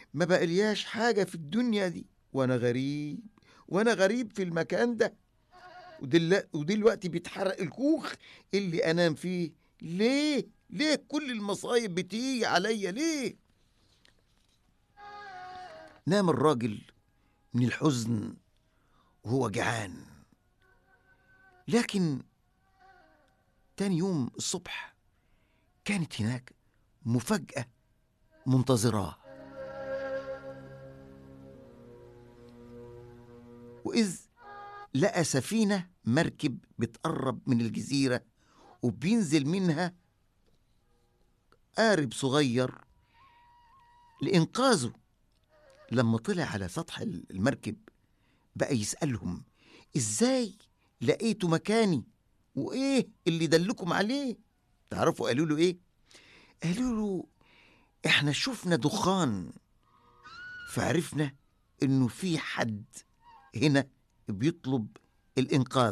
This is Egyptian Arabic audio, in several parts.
ما بقلياش حاجة في الدنيا دي وأنا غريب وأنا غريب في المكان ده ودل... ودلوقتي بيتحرق الكوخ اللي أنام فيه ليه؟ ليه كل المصايب بتيجي عليا ليه؟ نام الراجل من الحزن وهو جعان لكن تاني يوم الصبح كانت هناك مفاجأة منتظراه وإذ لقى سفينة مركب بتقرب من الجزيرة وبينزل منها قارب صغير لإنقاذه لما طلع على سطح المركب بقى يسألهم إزاي لقيتوا مكاني وإيه اللي دلكم عليه تعرفوا قالوا له إيه قالوا له إحنا شفنا دخان فعرفنا إنه في حد هنا بيطلب الإنقاذ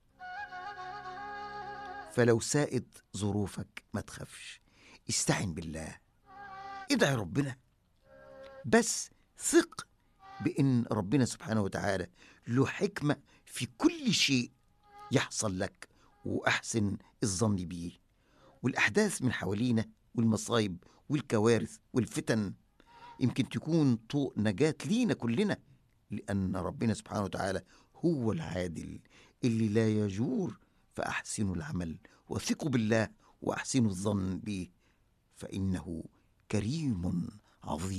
فلو سائد ظروفك ما تخافش استعن بالله ادعي ربنا بس ثق بأن ربنا سبحانه وتعالى له حكمة في كل شيء يحصل لك وأحسن الظن بيه والأحداث من حوالينا والمصايب والكوارث والفتن يمكن تكون طوق نجاة لينا كلنا لأن ربنا سبحانه وتعالى هو العادل اللي لا يجور فأحسنوا العمل وثقوا بالله وأحسنوا الظن به فإنه كريم عظيم